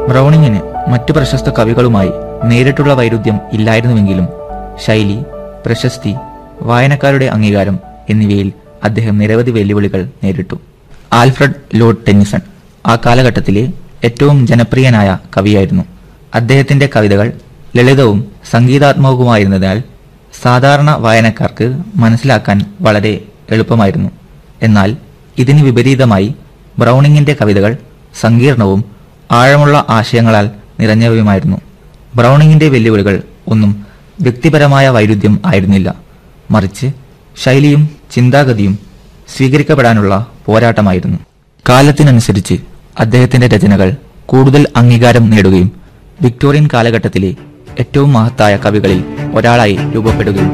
ബ്രൗണിങ്ങിന് മറ്റു പ്രശസ്ത കവികളുമായി നേരിട്ടുള്ള വൈരുദ്ധ്യം ഇല്ലായിരുന്നുവെങ്കിലും ശൈലി പ്രശസ്തി വായനക്കാരുടെ അംഗീകാരം എന്നിവയിൽ അദ്ദേഹം നിരവധി വെല്ലുവിളികൾ നേരിട്ടു ആൽഫ്രഡ് ലോർഡ് ടെന്നിസൺ ആ കാലഘട്ടത്തിലെ ഏറ്റവും ജനപ്രിയനായ കവിയായിരുന്നു അദ്ദേഹത്തിന്റെ കവിതകൾ ലളിതവും സംഗീതാത്മകവുമായിരുന്നതിനാൽ സാധാരണ വായനക്കാർക്ക് മനസ്സിലാക്കാൻ വളരെ എളുപ്പമായിരുന്നു എന്നാൽ ഇതിന് വിപരീതമായി ബ്രൗണിങ്ങിന്റെ കവിതകൾ സങ്കീർണവും ആഴമുള്ള ആശയങ്ങളാൽ നിറഞ്ഞവയുമായിരുന്നു ബ്രൗണിങ്ങിന്റെ വെല്ലുവിളികൾ ഒന്നും വ്യക്തിപരമായ വൈരുദ്ധ്യം ആയിരുന്നില്ല മറിച്ച് ശൈലിയും ചിന്താഗതിയും സ്വീകരിക്കപ്പെടാനുള്ള പോരാട്ടമായിരുന്നു കാലത്തിനനുസരിച്ച് അദ്ദേഹത്തിന്റെ രചനകൾ കൂടുതൽ അംഗീകാരം നേടുകയും വിക്ടോറിയൻ കാലഘട്ടത്തിലെ ഏറ്റവും മഹത്തായ കവികളിൽ ഒരാളായി രൂപപ്പെടുകയും